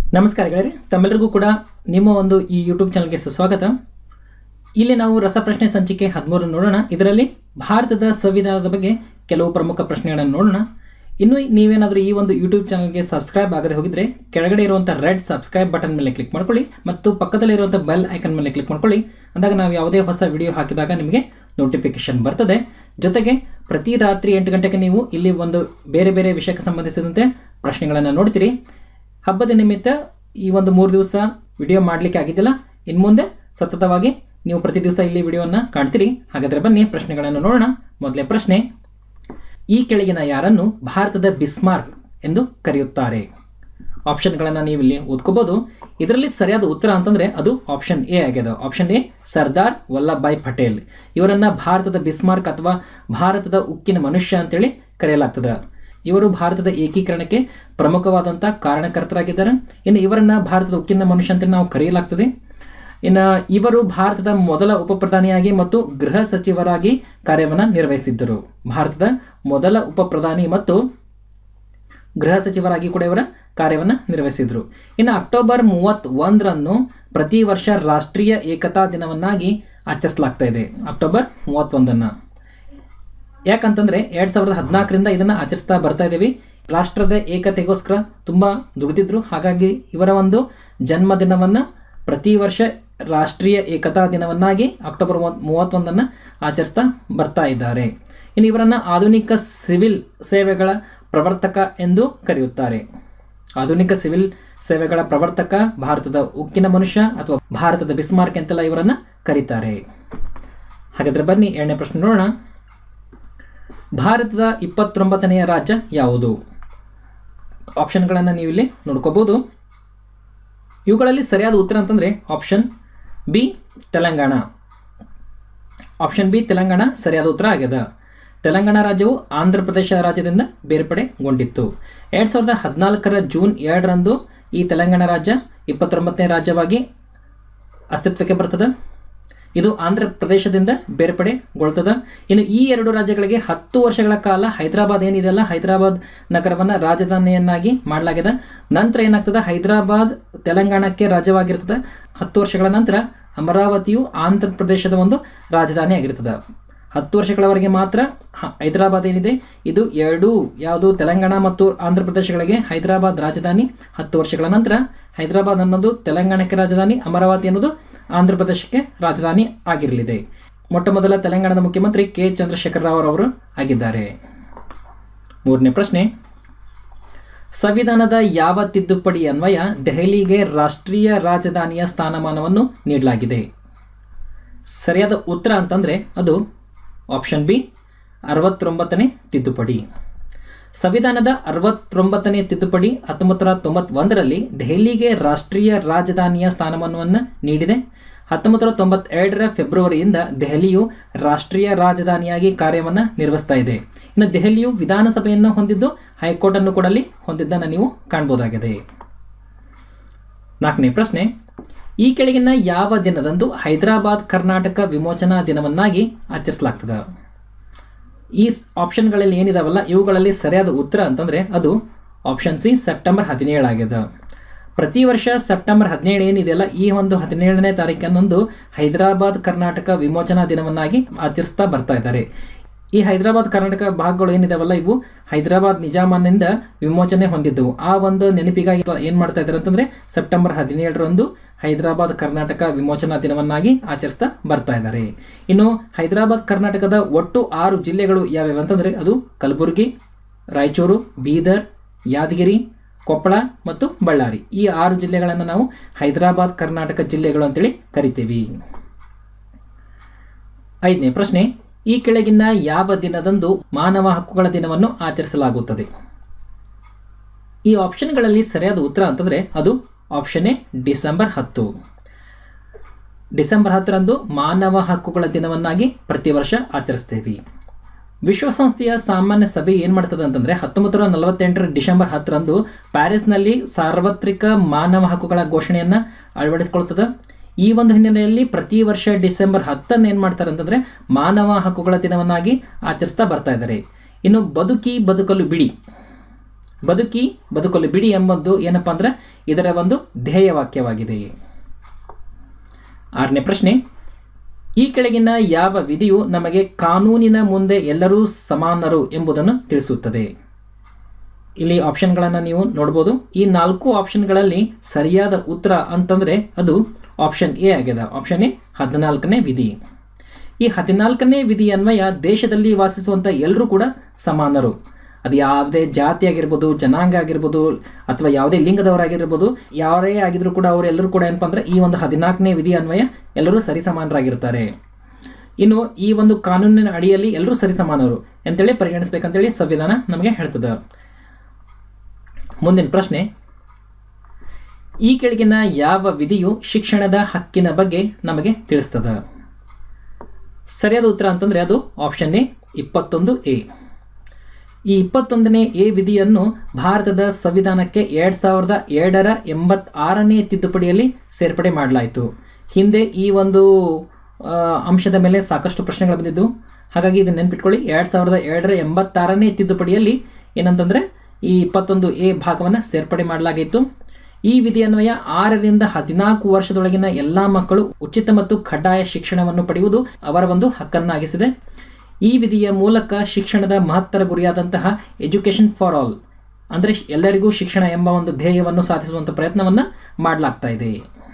ನಮಸ್ಕಾರಗಳೇ ತಮ್ಮೆಲ್ಲರಿಗೂ ಕೂಡ ನಿಮ್ಮ ಒಂದು ಈ ಯೂಟ್ಯೂಬ್ ಚಾನಲ್ಗೆ ಸುಸ್ವಾಗತ ಇಲ್ಲಿ ನಾವು ರಸಪ್ರಶ್ನೆ ಸಂಚಿಕೆ ಹದಿಮೂರು ನೋಡೋಣ ಇದರಲ್ಲಿ ಭಾರತದ ಸಂವಿಧಾನದ ಬಗ್ಗೆ ಕೆಲವು ಪ್ರಮುಖ ಪ್ರಶ್ನೆಗಳನ್ನು ನೋಡೋಣ ಇನ್ನು ನೀವೇನಾದರೂ ಈ ಒಂದು ಯೂಟ್ಯೂಬ್ ಚಾನಲ್ಗೆ ಸಬ್ಸ್ಕ್ರೈಬ್ ಆಗದೆ ಹೋಗಿದ್ರೆ ಕೆಳಗಡೆ ಇರುವಂಥ ರೆಡ್ ಸಬ್ಸ್ಕ್ರೈಬ್ ಬಟನ್ ಮೇಲೆ ಕ್ಲಿಕ್ ಮಾಡ್ಕೊಳ್ಳಿ ಮತ್ತು ಪಕ್ಕದಲ್ಲಿರುವಂಥ ಬೆಲ್ ಐಕನ್ ಮೇಲೆ ಕ್ಲಿಕ್ ಮಾಡ್ಕೊಳ್ಳಿ ಅಂದಾಗ ನಾವು ಯಾವುದೇ ಹೊಸ ವಿಡಿಯೋ ಹಾಕಿದಾಗ ನಿಮಗೆ ನೋಟಿಫಿಕೇಶನ್ ಬರ್ತದೆ ಜೊತೆಗೆ ಪ್ರತಿ ರಾತ್ರಿ ಎಂಟು ಗಂಟೆಗೆ ನೀವು ಇಲ್ಲಿ ಒಂದು ಬೇರೆ ಬೇರೆ ವಿಷಯಕ್ಕೆ ಸಂಬಂಧಿಸಿದಂತೆ ಪ್ರಶ್ನೆಗಳನ್ನು ನೋಡ್ತೀರಿ ಹಬ್ಬದ ನಿಮಿತ್ತ ಈ ಒಂದು ಮೂರು ದಿವಸ ವಿಡಿಯೋ ಮಾಡಲಿಕ್ಕೆ ಆಗಿದ್ದಿಲ್ಲ ಇನ್ನು ಮುಂದೆ ಸತತವಾಗಿ ನೀವು ಪ್ರತಿ ದಿವಸ ಇಲ್ಲಿ ವಿಡಿಯೋವನ್ನು ಕಾಣ್ತೀರಿ ಹಾಗಾದರೆ ಬನ್ನಿ ಪ್ರಶ್ನೆಗಳನ್ನು ನೋಡೋಣ ಮೊದಲೇ ಪ್ರಶ್ನೆ ಈ ಕೆಳಗಿನ ಯಾರನ್ನು ಭಾರತದ ಬಿಸ್ಮಾರ್ಕ್ ಎಂದು ಕರೆಯುತ್ತಾರೆ ಆಪ್ಷನ್ಗಳನ್ನು ನೀವು ಇಲ್ಲಿ ಓದ್ಕೋಬಹುದು ಇದರಲ್ಲಿ ಸರಿಯಾದ ಉತ್ತರ ಅಂತಂದ್ರೆ ಅದು ಆಪ್ಷನ್ ಎ ಆಗಿದೆ ಆಪ್ಷನ್ ಎ ಸರ್ದಾರ್ ವಲ್ಲಭಾಯ್ ಪಟೇಲ್ ಇವರನ್ನ ಭಾರತದ ಬಿಸ್ಮಾರ್ಕ್ ಅಥವಾ ಭಾರತದ ಉಕ್ಕಿನ ಮನುಷ್ಯ ಅಂತೇಳಿ ಕರೆಯಲಾಗ್ತದೆ ಇವರು ಭಾರತದ ಏಕೀಕರಣಕ್ಕೆ ಪ್ರಮುಖವಾದಂಥ ಕಾರಣಕರ್ತರಾಗಿದ್ದಾರೆ ಇನ್ನು ಇವರನ್ನ ಭಾರತದ ಉಕ್ಕಿನ ಮನುಷ್ಯ ಅಂತ ನಾವು ಕರೆಯಲಾಗ್ತದೆ ಇನ್ನು ಇವರು ಭಾರತದ ಮೊದಲ ಉಪ ಪ್ರಧಾನಿಯಾಗಿ ಮತ್ತು ಗೃಹ ಸಚಿವರಾಗಿ ಕಾರ್ಯವನ್ನು ನಿರ್ವಹಿಸಿದ್ದರು ಭಾರತದ ಮೊದಲ ಉಪ ಪ್ರಧಾನಿ ಮತ್ತು ಗೃಹ ಸಚಿವರಾಗಿ ಕೂಡ ಇವರ ಕಾರ್ಯವನ್ನು ನಿರ್ವಹಿಸಿದರು ಇನ್ನು ಅಕ್ಟೋಬರ್ ಮೂವತ್ತ್ ಒಂದರಂದು ಪ್ರತಿ ವರ್ಷ ರಾಷ್ಟ್ರೀಯ ಏಕತಾ ದಿನವನ್ನಾಗಿ ಆಚರಿಸಲಾಗ್ತಾ ಇದೆ ಅಕ್ಟೋಬರ್ ಮೂವತ್ತೊಂದನ್ನು ಯಾಕಂತಂದ್ರೆ ಎರಡ್ ಸಾವಿರದ ಹದಿನಾಲ್ಕರಿಂದ ಇದನ್ನು ಆಚರಿಸ್ತಾ ಬರ್ತಾ ಇದ್ದೀವಿ ರಾಷ್ಟ್ರದ ಏಕತೆಗೋಸ್ಕರ ತುಂಬ ದುಡಿದಿದ್ರು ಹಾಗಾಗಿ ಇವರ ಒಂದು ಜನ್ಮದಿನವನ್ನು ಪ್ರತಿ ವರ್ಷ ರಾಷ್ಟ್ರೀಯ ಏಕತಾ ದಿನವನ್ನಾಗಿ ಅಕ್ಟೋಬರ್ ಮೂವತ್ತೊಂದನ್ನು ಆಚರಿಸ್ತಾ ಬರ್ತಾ ಇದ್ದಾರೆ ಇನ್ನು ಇವರನ್ನು ಆಧುನಿಕ ಸಿವಿಲ್ ಸೇವೆಗಳ ಪ್ರವರ್ತಕ ಎಂದು ಕರೆಯುತ್ತಾರೆ ಆಧುನಿಕ ಸಿವಿಲ್ ಸೇವೆಗಳ ಪ್ರವರ್ತಕ ಭಾರತದ ಉಕ್ಕಿನ ಮನುಷ್ಯ ಅಥವಾ ಭಾರತದ ಬಿಸ್ಮಾರ್ಕ್ ಅಂತೆಲ್ಲ ಇವರನ್ನು ಕರೀತಾರೆ ಹಾಗಾದ್ರೆ ಬನ್ನಿ ಎರಡನೇ ಪ್ರಶ್ನೆ ನೋಡೋಣ ಭಾರತದ ಇಪ್ಪತ್ತೊಂಬತ್ತನೆಯ ರಾಜ್ಯ ಯಾವುದು ಆಪ್ಷನ್ಗಳನ್ನು ನೀವು ಇಲ್ಲಿ ನೋಡ್ಕೋಬಹುದು ಇವುಗಳಲ್ಲಿ ಸರಿಯಾದ ಉತ್ತರ ಅಂತಂದರೆ option B Telangana option B Telangana ಸರಿಯಾದ ಉತ್ತರ ಆಗ್ಯದ ತೆಲಂಗಾಣ ರಾಜ್ಯವು ಆಂಧ್ರ ಪ್ರದೇಶ ರಾಜ್ಯದಿಂದ ಬೇರ್ಪಡೆಗೊಂಡಿತ್ತು ಎರಡು ಸಾವಿರದ ಹದಿನಾಲ್ಕರ ಜೂನ್ ಎರಡರಂದು ಈ ತೆಲಂಗಾಣ ರಾಜ್ಯ ಇಪ್ಪತ್ತೊಂಬತ್ತನೇ ರಾಜ್ಯವಾಗಿ ಅಸ್ತಿತ್ವಕ್ಕೆ ಬರ್ತದೆ ಇದು ಆಂಧ್ರ ಪ್ರದೇಶದಿಂದ ಬೇರ್ಪಡೆಗೊಳ್ತದ ಇನ್ನು ಈ ಎರಡು ರಾಜ್ಯಗಳಿಗೆ ಹತ್ತು ವರ್ಷಗಳ ಕಾಲ ಹೈದರಾಬಾದ್ ಏನಿದೆಯಲ್ಲ ಹೈದರಾಬಾದ್ ನಗರವನ್ನು ರಾಜಧಾನಿಯನ್ನಾಗಿ ಮಾಡಲಾಗಿದೆ ನಂತರ ಏನಾಗ್ತದೆ ಹೈದರಾಬಾದ್ ತೆಲಂಗಾಣಕ್ಕೆ ರಾಜ್ಯವಾಗಿರ್ತದೆ ಹತ್ತು ವರ್ಷಗಳ ನಂತರ ಅಮರಾವತಿಯು ಆಂಧ್ರ ಪ್ರದೇಶದ ಒಂದು ರಾಜಧಾನಿ ಆಗಿರ್ತದೆ ಹತ್ತು ವರ್ಷಗಳವರೆಗೆ ಮಾತ್ರ ಹೈದರಾಬಾದ್ ಏನಿದೆ ಇದು ಎರಡೂ ಯಾವುದು ತೆಲಂಗಾಣ ಮತ್ತು ಆಂಧ್ರ ಪ್ರದೇಶಗಳಿಗೆ ಹೈದರಾಬಾದ್ ರಾಜಧಾನಿ ಹತ್ತು ವರ್ಷಗಳ ನಂತರ ಹೈದರಾಬಾದ್ ಅನ್ನೋದು ತೆಲಂಗಾಣಕ್ಕೆ ರಾಜಧಾನಿ ಅಮರಾವತಿ ಅನ್ನೋದು ಆಂಧ್ರ ಪ್ರದೇಶಕ್ಕೆ ರಾಜಧಾನಿ ಆಗಿರಲಿದೆ ಮೊಟ್ಟ ಮೊದಲ ತೆಲಂಗಾಣದ ಮುಖ್ಯಮಂತ್ರಿ ಕೆ ಚಂದ್ರಶೇಖರ ರಾವ್ ಅವರು ಆಗಿದ್ದಾರೆ ಮೂರನೇ ಪ್ರಶ್ನೆ ಸಂವಿಧಾನದ ಯಾವ ತಿದ್ದುಪಡಿ ಅನ್ವಯ ದೆಹಲಿಗೆ ರಾಷ್ಟ್ರೀಯ ರಾಜಧಾನಿಯ ಸ್ಥಾನಮಾನವನ್ನು ನೀಡಲಾಗಿದೆ ಸರಿಯಾದ ಉತ್ತರ ಅಂತಂದರೆ ಅದು ಆಪ್ಷನ್ ಬಿ ಅರವತ್ತೊಂಬತ್ತನೇ ತಿದ್ದುಪಡಿ ಸಂವಿಧಾನದ ಅರವತ್ತೊಂಬತ್ತನೇ ತಿದ್ದುಪಡಿ ಹತ್ತೊಂಬತ್ತು ನೂರ ತೊಂಬತ್ತೊಂದರಲ್ಲಿ ದೆಹಲಿಗೆ ರಾಷ್ಟ್ರೀಯ ರಾಜಧಾನಿಯ ಸ್ಥಾನಮಾನವನ್ನು ನೀಡಿದೆ ಹತ್ತೊಂಬತ್ತು ನೂರ ತೊಂಬತ್ತೆರಡರ ಫೆಬ್ರವರಿಯಿಂದ ದೆಹಲಿಯು ರಾಷ್ಟ್ರೀಯ ರಾಜಧಾನಿಯಾಗಿ ಕಾರ್ಯವನ್ನು ನಿರ್ವಹಿಸ್ತಾ ಇದೆ ಇನ್ನು ದೆಹಲಿಯು ವಿಧಾನಸಭೆಯನ್ನು ಹೊಂದಿದ್ದು ಹೈಕೋರ್ಟನ್ನು ಕೂಡ ಅಲ್ಲಿ ಹೊಂದಿದ್ದನ್ನು ನೀವು ಕಾಣ್ಬೋದಾಗಿದೆ ನಾಲ್ಕನೇ ಪ್ರಶ್ನೆ ಈ ಕೆಳಗಿನ ಯಾವ ದಿನದಂದು ಹೈದರಾಬಾದ್ ಕರ್ನಾಟಕ ವಿಮೋಚನಾ ದಿನವನ್ನಾಗಿ ಆಚರಿಸಲಾಗ್ತದೆ ಈ ಆಪ್ಷನ್ಗಳಲ್ಲಿ ಏನಿದಾವಲ್ಲ ಇವುಗಳಲ್ಲಿ ಸರಿಯಾದ ಉತ್ತರ ಅಂತಂದರೆ ಅದು ಆಪ್ಷನ್ ಸಿ ಸೆಪ್ಟೆಂಬರ್ ಹದಿನೇಳಾಗಿದೆ ಪ್ರತಿ ವರ್ಷ ಸೆಪ್ಟೆಂಬರ್ ಹದಿನೇಳು ಏನಿದೆಯಲ್ಲ ಈ ಒಂದು ಹದಿನೇಳನೇ ತಾರೀಕನ್ನೊಂದು ಹೈದರಾಬಾದ್ ಕರ್ನಾಟಕ ವಿಮೋಚನಾ ದಿನವನ್ನಾಗಿ ಆಚರಿಸ್ತಾ ಬರ್ತಾ ಇದ್ದಾರೆ ಈ ಹೈದರಾಬಾದ್ ಕರ್ನಾಟಕ ಭಾಗಗಳು ಏನಿದಾವಲ್ಲ ಇವು ಹೈದರಾಬಾದ್ ನಿಜಾಮನಿಂದ ವಿಮೋಚನೆ ಹೊಂದಿದ್ದವು ಆ ಒಂದು ನೆನಪಿಗಾಗಿ ಏನು ಮಾಡ್ತಾ ಇದ್ದಾರೆ ಅಂತಂದರೆ ಸೆಪ್ಟೆಂಬರ್ ಹದಿನೇಳರಂದು ಹೈದರಾಬಾದ್ ಕರ್ನಾಟಕ ವಿಮೋಚನಾ ದಿನವನ್ನಾಗಿ ಆಚರಿಸ್ತಾ ಬರ್ತಾ ಇದ್ದಾರೆ ಇನ್ನು ಹೈದರಾಬಾದ್ ಕರ್ನಾಟಕದ ಒಟ್ಟು ಆರು ಜಿಲ್ಲೆಗಳು ಯಾವ್ಯಾವ ಅಂತಂದರೆ ಅದು ಕಲಬುರಗಿ ರಾಯಚೂರು ಬೀದರ್ ಯಾದಗಿರಿ ಕೊಪ್ಪಳ ಮತ್ತು ಬಳ್ಳಾರಿ ಈ ಆರು ಜಿಲ್ಲೆಗಳನ್ನು ನಾವು ಹೈದರಾಬಾದ್ ಕರ್ನಾಟಕ ಜಿಲ್ಲೆಗಳು ಅಂತೇಳಿ ಕರಿತೀವಿ ಐದನೇ ಪ್ರಶ್ನೆ ಈ ಕೆಳಗಿನ ಯಾವ ದಿನದಂದು ಮಾನವ ಹಕ್ಕುಗಳ ದಿನವನ್ನು ಆಚರಿಸಲಾಗುತ್ತದೆ ಈ ಆಪ್ಷನ್ಗಳಲ್ಲಿ ಸರಿಯಾದ ಉತ್ತರ ಅಂತಂದರೆ ಅದು ಆಪ್ಷನ್ ಎ ಡಿಸೆಂಬರ್ ಹತ್ತು ಡಿಸೆಂಬರ್ ಹತ್ತರಂದು ಮಾನವ ಹಕ್ಕುಗಳ ದಿನವನ್ನಾಗಿ ಪ್ರತಿ ವರ್ಷ ಆಚರಿಸ್ತೇವೆ ವಿಶ್ವಸಂಸ್ಥೆಯ ಸಾಮಾನ್ಯ ಸಭೆ ಏನು ಮಾಡ್ತದೆ ಅಂತಂದರೆ ಹತ್ತೊಂಬತ್ತು ನೂರ ನಲವತ್ತೆಂಟರ ಡಿಸೆಂಬರ್ ಹತ್ತರಂದು ಪ್ಯಾರಿಸ್ನಲ್ಲಿ ಸಾರ್ವತ್ರಿಕ ಮಾನವ ಹಕ್ಕುಗಳ ಘೋಷಣೆಯನ್ನು ಅಳವಡಿಸಿಕೊಳ್ತದೆ ಈ ಒಂದು ಹಿನ್ನೆಲೆಯಲ್ಲಿ ಪ್ರತಿ ವರ್ಷ ಡಿಸೆಂಬರ್ ಹತ್ತನ್ನು ಏನು ಮಾಡ್ತಾರೆ ಅಂತಂದರೆ ಮಾನವ ಹಕ್ಕುಗಳ ದಿನವನ್ನಾಗಿ ಆಚರಿಸ್ತಾ ಬರ್ತಾ ಇದ್ದಾರೆ ಇನ್ನು ಬದುಕಿ ಬದುಕಲು ಬಿಡಿ ಬದುಕಿ ಬದುಕಲು ಬಿಡಿ ಎಂಬುದು ಏನಪ್ಪ ಅಂದ್ರೆ ಇದರ ಒಂದು ಧ್ಯೇಯವಾಕ್ಯವಾಗಿದೆ ಆರನೇ ಪ್ರಶ್ನೆ ಈ ಕೆಳಗಿನ ಯಾವ ವಿಧಿಯು ನಮಗೆ ಕಾನೂನಿನ ಮುಂದೆ ಎಲ್ಲರೂ ಸಮಾನರು ಎಂಬುದನ್ನು ತಿಳಿಸುತ್ತದೆ ಇಲ್ಲಿ ಆಪ್ಷನ್ಗಳನ್ನು ನೀವು ನೋಡ್ಬೋದು ಈ ನಾಲ್ಕು ಆಪ್ಷನ್ಗಳಲ್ಲಿ ಸರಿಯಾದ ಉತ್ತರ ಅಂತಂದರೆ ಅದು ಆಪ್ಷನ್ ಎ ಆಗ್ಯದ ಆಪ್ಷನ್ ಎ ಹದಿನಾಲ್ಕನೇ ವಿಧಿ ಈ ಹದಿನಾಲ್ಕನೇ ವಿಧಿ ಅನ್ವಯ ದೇಶದಲ್ಲಿ ವಾಸಿಸುವಂಥ ಎಲ್ಲರೂ ಕೂಡ ಸಮಾನರು ಅದು ಯಾವುದೇ ಜಾತಿ ಆಗಿರ್ಬೋದು ಜನಾಂಗ ಆಗಿರ್ಬೋದು ಅಥವಾ ಯಾವುದೇ ಲಿಂಗದವರಾಗಿರ್ಬೋದು ಯಾರೇ ಆಗಿದ್ರು ಕೂಡ ಅವರೆಲ್ಲರೂ ಕೂಡ ಏನಪ್ಪ ಅಂದರೆ ಈ ಒಂದು ಹದಿನಾಲ್ಕನೇ ವಿಧಿ ಅನ್ವಯ ಎಲ್ಲರೂ ಸರಿಸಮಾನರಾಗಿರ್ತಾರೆ ಇನ್ನು ಈ ಒಂದು ಕಾನೂನಿನ ಅಡಿಯಲ್ಲಿ ಎಲ್ಲರೂ ಸರಿಸಮಾನರು ಅಂತೇಳಿ ಪರಿಗಣಿಸ್ಬೇಕಂತೇಳಿ ಸಂವಿಧಾನ ನಮಗೆ ಹೇಳ್ತದೆ ಮುಂದಿನ ಪ್ರಶ್ನೆ ಈ ಕೆಳಗಿನ ಯಾವ ವಿಧಿಯು ಶಿಕ್ಷಣದ ಹಕ್ಕಿನ ಬಗ್ಗೆ ನಮಗೆ ತಿಳಿಸ್ತದ ಸರಿಯಾದ ಉತ್ತರ ಅಂತಂದರೆ ಅದು ಆಪ್ಷನ್ ಎ ಇಪ್ಪತ್ತೊಂದು ಎ ಈ ಇಪ್ಪತ್ತೊಂದನೇ ಎ ವಿಧಿಯನ್ನು ಭಾರತದ ಸಂವಿಧಾನಕ್ಕೆ ಎರಡು ಸಾವಿರದ ಎರಡರ ಎಂಬತ್ತಾರನೇ ತಿದ್ದುಪಡಿಯಲ್ಲಿ ಸೇರ್ಪಡೆ ಮಾಡಲಾಯಿತು ಹಿಂದೆ ಈ ಒಂದು ಆ, ಅಂಶದ ಮೇಲೆ ಸಾಕಷ್ಟು ಪ್ರಶ್ನೆಗಳು ಬಂದಿದ್ದು ಹಾಗಾಗಿ ಇದನ್ನು ನೆನ್ಪಿಟ್ಕೊಳ್ಳಿ ಎರಡು ಸಾವಿರದ ಎರಡರ ಎಂಬತ್ತಾರನೇ ತಿದ್ದುಪಡಿಯಲ್ಲಿ ಏನಂತಂದರೆ ಈ ಇಪ್ಪತ್ತೊಂದು ಎ ಭಾಗವನ್ನು ಸೇರ್ಪಡೆ ಮಾಡಲಾಗಿತ್ತು ಈ ವಿಧಿಯನ್ವಯ ಆರರಿಂದ ಹದಿನಾಲ್ಕು ವರ್ಷದೊಳಗಿನ ಎಲ್ಲ ಮಕ್ಕಳು ಉಚಿತ ಮತ್ತು ಕಡ್ಡಾಯ ಶಿಕ್ಷಣವನ್ನು ಪಡೆಯುವುದು ಅವರ ಒಂದು ಹಕ್ಕನ್ನಾಗಿಸಿದೆ ಈ ವಿಧಿಯ ಮೂಲಕ ಶಿಕ್ಷಣದ ಮಹತ್ತರ ಗುರಿಯಾದಂತಹ ಎಜುಕೇಷನ್ ಫಾರ್ ಆಲ್ ಅಂದರೆ ಎಲ್ಲರಿಗೂ ಶಿಕ್ಷಣ ಎಂಬ ಒಂದು ಧ್ಯೇಯವನ್ನು ಸಾಧಿಸುವಂಥ ಪ್ರಯತ್ನವನ್ನು ಮಾಡಲಾಗ್ತಾ ಇದೆ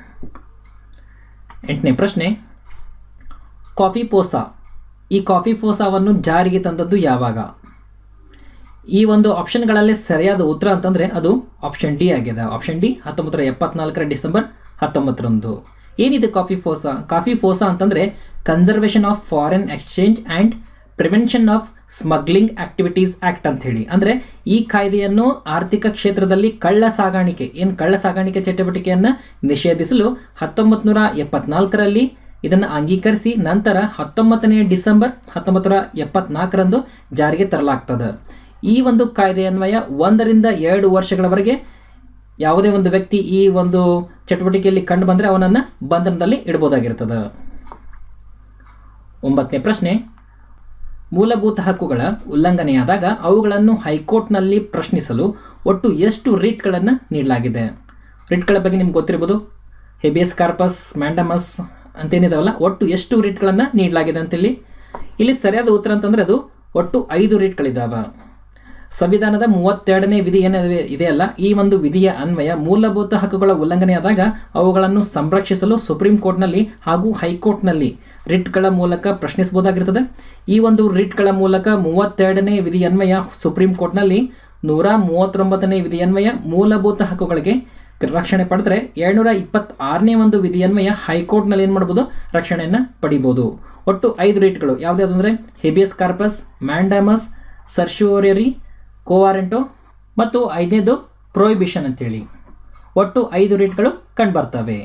ಎಂಟನೇ ಪ್ರಶ್ನೆ ಕಾಫಿ ಪೋಸಾ ಈ ಕಾಫಿ ಪೋಸಾವನ್ನು ಜಾರಿಗೆ ತಂದದ್ದು ಯಾವಾಗ ಈ ಒಂದು ಆಪ್ಷನ್ಗಳಲ್ಲಿ ಸರಿಯಾದ ಉತ್ತರ ಅಂತಂದರೆ ಅದು ಆಪ್ಷನ್ ಡಿ ಆಗಿದೆ ಆಪ್ಷನ್ ಡಿ ಹತ್ತೊಂಬತ್ತರ ಎಪ್ಪತ್ನಾಲ್ಕರ ಡಿಸೆಂಬರ್ ಹತ್ತೊಂಬತ್ತರಂದು ಏನಿದೆ ಕಾಫಿ ಫೋಸಾ ಕಾಫಿ ಫೋಸಾ ಅಂತಂದರೆ conservation of foreign exchange and prevention of smuggling activities act ಅಂತ ಹೇಳಿ ಅಂದರೆ ಈ ಕಾಯ್ದೆಯನ್ನು ಆರ್ಥಿಕ ಕ್ಷೇತ್ರದಲ್ಲಿ ಕಳ್ಳ ಸಾಗಾಣಿಕೆ ಏನು ಕಳ್ಳ ಸಾಗಾಣಿಕೆ ಚಟುವಟಿಕೆಯನ್ನು ನಿಷೇಧಿಸಲು ಹತ್ತೊಂಬತ್ತು ನೂರ ಎಪ್ಪತ್ನಾಲ್ಕರಲ್ಲಿ ಇದನ್ನು ಅಂಗೀಕರಿಸಿ ನಂತರ ಹತ್ತೊಂಬತ್ತನೇ ಡಿಸೆಂಬರ್ ಹತ್ತೊಂಬತ್ತು ನೂರ ಎಪ್ಪತ್ನಾಲ್ಕರಂದು ಜಾರಿಗೆ ತರಲಾಗ್ತದೆ ಈ ಒಂದು ಕಾಯ್ದೆ ಅನ್ವಯ ಒಂದರಿಂದ ಎರಡು ವರ್ಷಗಳವರೆಗೆ ಯಾವುದೇ ಒಂದು ವ್ಯಕ್ತಿ ಈ ಒಂದು ಚಟುವಟಿಕೆಯಲ್ಲಿ ಕಂಡು ಬಂದರೆ ಅವನನ್ನು ಬಂಧನದಲ್ಲಿ ಇಡಬಹುದಾಗಿರ್ತದೆ ಒಂಬತ್ತನೇ ಪ್ರಶ್ನೆ ಮೂಲಭೂತ ಹಕ್ಕುಗಳ ಉಲ್ಲಂಘನೆಯಾದಾಗ ಅವುಗಳನ್ನು ಹೈಕೋರ್ಟ್ನಲ್ಲಿ ಪ್ರಶ್ನಿಸಲು ಒಟ್ಟು ಎಷ್ಟು ರಿಟ್ಗಳನ್ನು ನೀಡಲಾಗಿದೆ ರಿಟ್ಗಳ ಬಗ್ಗೆ ನಿಮ್ಗೆ ಗೊತ್ತಿರ್ಬೋದು ಹೆಬಿಯಸ್ ಕಾರ್ಪಸ್ ಮ್ಯಾಂಡಮಸ್ ಅಂತೇನಿದಾವಲ್ಲ ಒಟ್ಟು ಎಷ್ಟು ರಿಟ್ಗಳನ್ನು ನೀಡಲಾಗಿದೆ ಅಂತೇಳಿ ಇಲ್ಲಿ ಸರಿಯಾದ ಉತ್ತರ ಅಂತಂದರೆ ಅದು ಒಟ್ಟು ಐದು ರಿಟ್ಗಳಿದ್ದಾವೆ ಸಂವಿಧಾನದ ಮೂವತ್ತೆರಡನೇ ವಿಧಿ ಏನಿದೆ ಇದೆಯಲ್ಲ ಈ ಒಂದು ವಿಧಿಯ ಅನ್ವಯ ಮೂಲಭೂತ ಹಕ್ಕುಗಳ ಉಲ್ಲಂಘನೆಯಾದಾಗ ಅವುಗಳನ್ನು ಸಂರಕ್ಷಿಸಲು ಸುಪ್ರೀಂ ಕೋರ್ಟ್ನಲ್ಲಿ ಹಾಗೂ ಹೈಕೋರ್ಟ್ನಲ್ಲಿ ರಿಟ್ಗಳ ಮೂಲಕ ಪ್ರಶ್ನಿಸಬಹುದಾಗಿರ್ತದೆ ಈ ಒಂದು ರಿಟ್ಗಳ ಮೂಲಕ ಮೂವತ್ತೆರಡನೇ ವಿಧಿ ಅನ್ವಯ ಸುಪ್ರೀಂ ಕೋರ್ಟ್ನಲ್ಲಿ ನೂರ ಮೂವತ್ತೊಂಬತ್ತನೇ ವಿಧಿ ಅನ್ವಯ ಮೂಲಭೂತ ಹಕ್ಕುಗಳಿಗೆ ರಕ್ಷಣೆ ಪಡೆದ್ರೆ ಏಳ್ನೂರ ಇಪ್ಪತ್ತಾರನೇ ಒಂದು ವಿಧಿ ಅನ್ವಯ ಹೈಕೋರ್ಟ್ನಲ್ಲಿ ಏನು ಮಾಡ್ಬೋದು ರಕ್ಷಣೆಯನ್ನು ಪಡಿಬೋದು ಒಟ್ಟು ಐದು ರೇಟ್ಗಳು ಯಾವುದ್ಯಾವುದಂದರೆ habeas corpus mandamus certiorari quo warranto ಮತ್ತು ಐದನೇದು ಪ್ರೊಹಿಬಿಷನ್ ಅಂತೇಳಿ ಒಟ್ಟು ಐದು ರೇಟ್ಗಳು ಕಂಡುಬರ್ತವೆ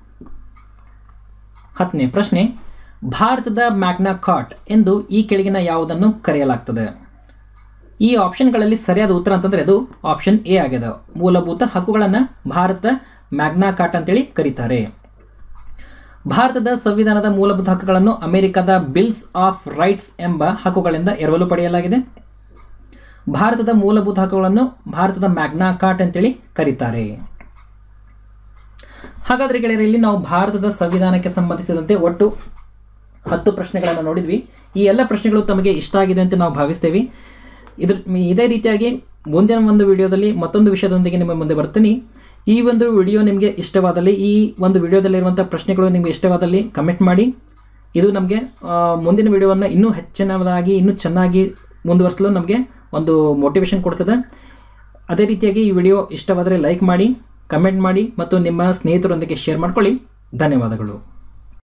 ಹತ್ತನೇ ಪ್ರಶ್ನೆ ಭಾರತದ ಮ್ಯಾಗ್ನಾ ಕಾರ್ಟ್ ಎಂದು ಈ ಕೆಳಗಿನ ಯಾವುದನ್ನು ಕರೆಯಲಾಗ್ತದೆ ಈ ಆಪ್ಷನ್ಗಳಲ್ಲಿ ಸರಿಯಾದ ಉತ್ತರ ಅಂತಂದರೆ ಅದು ಆಪ್ಷನ್ ಎ ಆಗಿದೆ ಮೂಲಭೂತ ಹಕ್ಕುಗಳನ್ನು ಭಾರತದ ಮ್ಯಾಗ್ನಾ ಕಾರ್ಟ್ ಅಂತೇಳಿ ಕರೀತಾರೆ ಭಾರತದ ಸಂವಿಧಾನದ ಮೂಲಭೂತ ಹಕ್ಕುಗಳನ್ನು ಅಮೆರಿಕದ ಬಿಲ್ಸ್ ಆಫ್ ರೈಟ್ಸ್ ಎಂಬ ಹಕ್ಕುಗಳಿಂದ ಎರವಲು ಪಡೆಯಲಾಗಿದೆ ಭಾರತದ ಮೂಲಭೂತ ಹಕ್ಕುಗಳನ್ನು ಭಾರತದ ಮ್ಯಾಗ್ನಾ ಕಾರ್ಟ್ ಅಂತೇಳಿ ಕರೀತಾರೆ ಹಾಗಾದರೆ ಗೆಳೆಯರೆ ಇಲ್ಲಿ ನಾವು ಭಾರತದ ಸಂವಿಧಾನಕ್ಕೆ ಸಂಬಂಧಿಸಿದಂತೆ ಒಟ್ಟು ಹತ್ತು ಪ್ರಶ್ನೆಗಳನ್ನು ನೋಡಿದ್ವಿ ಈ ಎಲ್ಲ ಪ್ರಶ್ನೆಗಳು ತಮಗೆ ಇಷ್ಟ ಆಗಿದೆ ಅಂತ ನಾವು ಭಾವಿಸ್ತೇವೆ ಇದ್ರ ಇದೇ ರೀತಿಯಾಗಿ ಮುಂದಿನ ಒಂದು ವಿಡಿಯೋದಲ್ಲಿ ಮತ್ತೊಂದು ವಿಷಯದೊಂದಿಗೆ ನಿಮ್ಮ ಮುಂದೆ ಬರ್ತೀನಿ ಈ ಒಂದು ವಿಡಿಯೋ ನಿಮಗೆ ಇಷ್ಟವಾದಲ್ಲಿ ಈ ಒಂದು ವಿಡಿಯೋದಲ್ಲಿರುವಂಥ ಪ್ರಶ್ನೆಗಳು ನಿಮಗೆ ಇಷ್ಟವಾದಲ್ಲಿ ಕಮೆಂಟ್ ಮಾಡಿ ಇದು ನಮಗೆ ಮುಂದಿನ ವಿಡಿಯೋವನ್ನು ಇನ್ನೂ ಹೆಚ್ಚಿನದಾಗಿ ಇನ್ನೂ ಚೆನ್ನಾಗಿ ಮುಂದುವರಿಸಲು ನಮಗೆ ಒಂದು ಮೋಟಿವೇಶನ್ ಕೊಡ್ತದೆ ಅದೇ ರೀತಿಯಾಗಿ ಈ ವಿಡಿಯೋ ಇಷ್ಟವಾದರೆ ಲೈಕ್ ಮಾಡಿ ಕಮೆಂಟ್ ಮಾಡಿ ಮತ್ತು ನಿಮ್ಮ ಸ್ನೇಹಿತರೊಂದಿಗೆ ಶೇರ್ ಮಾಡ್ಕೊಳ್ಳಿ ಧನ್ಯವಾದಗಳು